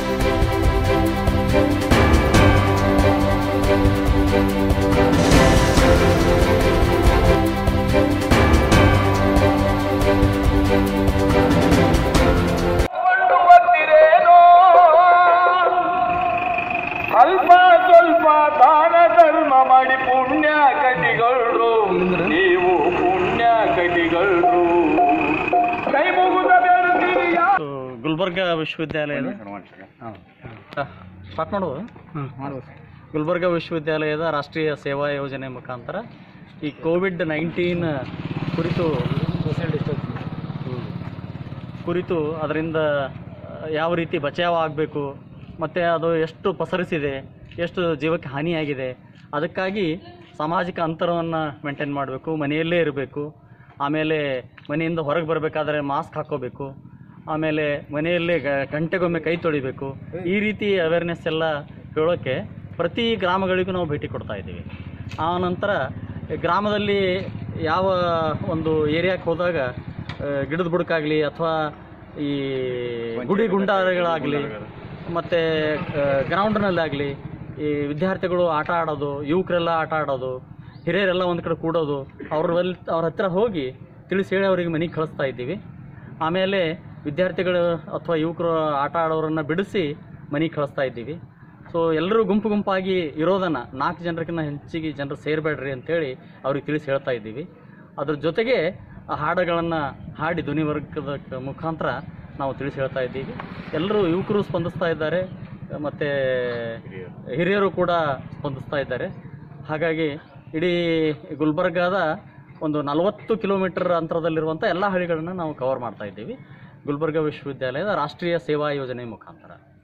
ಕೊಂಡು ಬರ್ತಿರೇನೋ ಅಲ್ಪ ಸ್ವಲ್ಪ ದಾನ ಧರ್ಮ ಮಾಡಿ ಪುಣ್ಯ ಕಟಿಗಳು ನೀವು ಪುಣ್ಯ ಕಟಿಗಳು ಕೈ ಮುಗುದ ಬೇಡುತ್ತೀರಿ ಯಾ- ಸೊ, ಗುಲ್ಬರ್ಗಾ ವಿಶ್ವವಿದ್ಯಾಲಯದ ಸ್ಟಾರ್ಟ್ ಮಾಡ್ಬೋದು ಗುಲ್ಬರ್ಗಾ ವಿಶ್ವವಿದ್ಯಾಲಯದ ರಾಷ್ಟ್ರೀಯ ಸೇವಾ ಯೋಜನೆ ಮುಖಾಂತರ ಈ ಕೋವಿಡ್ ನೈನ್ಟೀನ್ ಕುರಿತು ಕುರಿತು ಅದರಿಂದ ಆ, ಯಾವ ರೀತಿ ಬಚಾವ್ ಆಗಬೇಕು ಮತ್ತು ಅದು ಎಷ್ಟು ಪಸರಿಸಿದೆ ಎಷ್ಟು ಜೀವಕ್ಕೆ ಹಾನಿಯಾಗಿದೆ ಅದಕ್ಕಾಗಿ ಸಾಮಾಜಿಕ ಅಂತರವನ್ನು ಮೇಂಟೈನ್ ಮಾಡಬೇಕು ಮನೆಯಲ್ಲೇ ಇರಬೇಕು ಆಮೇಲೆ ಮನೆಯಿಂದ ಹೊರಗೆ ಬರಬೇಕಾದ್ರೆ ಮಾಸ್ಕ್ ಹಾಕ್ಕೋಬೇಕು ಆಮೇಲೆ ಮನೆಯಲ್ಲೇ ಗ- ಗಂಟೆಗೊಮ್ಮೆ ಕೈ ತೊಳಿಬೇಕು ಈ ರೀತಿ ಅವೇರ್ನೆಸ್ ಎಲ್ಲ ಹೇಳೋಕ್ಕೆ ಪ್ರತಿ ಗ್ರಾಮಗಳಿಗೂ ನಾವು ಭೇಟಿ ಕೊಡ್ತಾ ಇದ್ದೀವಿ ಆ ನಂತರ ಗ್ರಾಮದಲ್ಲಿ ಯಾವ ಒಂದು ಏರಿಯಾಕ್ಕೆ ಹೋದಾಗ ಆ, ಗಿಡದ ಬುಡಕ್ಕಾಗಲಿ ಅಥವಾ ಈ ಗುಡಿ ಗುಂಡಾರಗಳಾಗಲಿ ಮತ್ತು ಗ್ರೌಂಡ್ನಲ್ಲಾಗಲಿ ಈ ವಿದ್ಯಾರ್ಥಿಗಳು ಆಟ ಆಡೋದು ಯುವಕರೆಲ್ಲ ಆಟ ಆಡೋದು ಹಿರಿಯರೆಲ್ಲ ಒಂದು ಕಡೆ ಕೂಡೋದು ಅವ್ರ ಬಲ್ ಅವ್ರ ಹತ್ರ ಹೋಗಿ ತಿಳಿಸಿ ಹೇಳಿ ಅವರಿಗೆ ಮನೆಗೆ ಕಳಿಸ್ತಾ ಇದ್ದೀವಿ ಆಮೇಲೆ ವಿದ್ಯಾರ್ಥಿಗಳು ಅಥವಾ ಯುವಕರು ಆಟ ಆಡೋರನ್ನು ಬಿಡಿಸಿ ಮನೆಗೆ ಕಳಿಸ್ತಾ ಇದ್ದೀವಿ ಸೊ ಎಲ್ಲರೂ ಗುಂಪು ಗುಂಪಾಗಿ ಇರೋದನ್ನು ನಾಲ್ಕು ಜನರಿಗಿಂತ ಹೆಚ್ಚಿಗೆ ಜನರು ಸೇರಬೇಡ್ರಿ ಅಂತೇಳಿ ಅವ್ರಿಗೆ ತಿಳಿಸಿ ಹೇಳ್ತಾ ಇದ್ದೀವಿ ಅದ್ರ ಜೊತೆಗೆ ಆ ಹಾಡುಗಳನ್ನು ಹಾಡಿ ಧ್ವನಿವರ್ಗದ ಕ- ಮುಖಾಂತರ ನಾವು ತಿಳಿಸಿ ಹೇಳ್ತಾ ಇದ್ದೀವಿ ಎಲ್ಲರೂ ಯುವಕರು ಸ್ಪಂದಿಸ್ತಾ ಇದ್ದಾರೆ ಮತ್ತು ಹಿರಿಯರು ಕೂಡ ಸ್ಪಂದಿಸ್ತಾ ಇದ್ದಾರೆ ಹಾಗಾಗಿ ಇಡೀ ಗುಲ್ಬರ್ಗಾದ ಒಂದು ನಲವತ್ತು ಕಿಲೋಮೀಟರ್ ಅಂತರದಲ್ಲಿರುವಂಥ ಎಲ್ಲ ಹಳ್ಳಿಗಳನ್ನು ನಾವು ಕವರ್ ಮಾಡ್ತಾ ಇದ್ದೀವಿ ಗುಲ್ಬರ್ಗಾ ವಿಶ್ವವಿದ್ಯಾಲಯದ ರಾಷ್ಟ್ರೀಯ ಸೇವಾ ಯೋಜನೆ ಮುಖಾಂತರ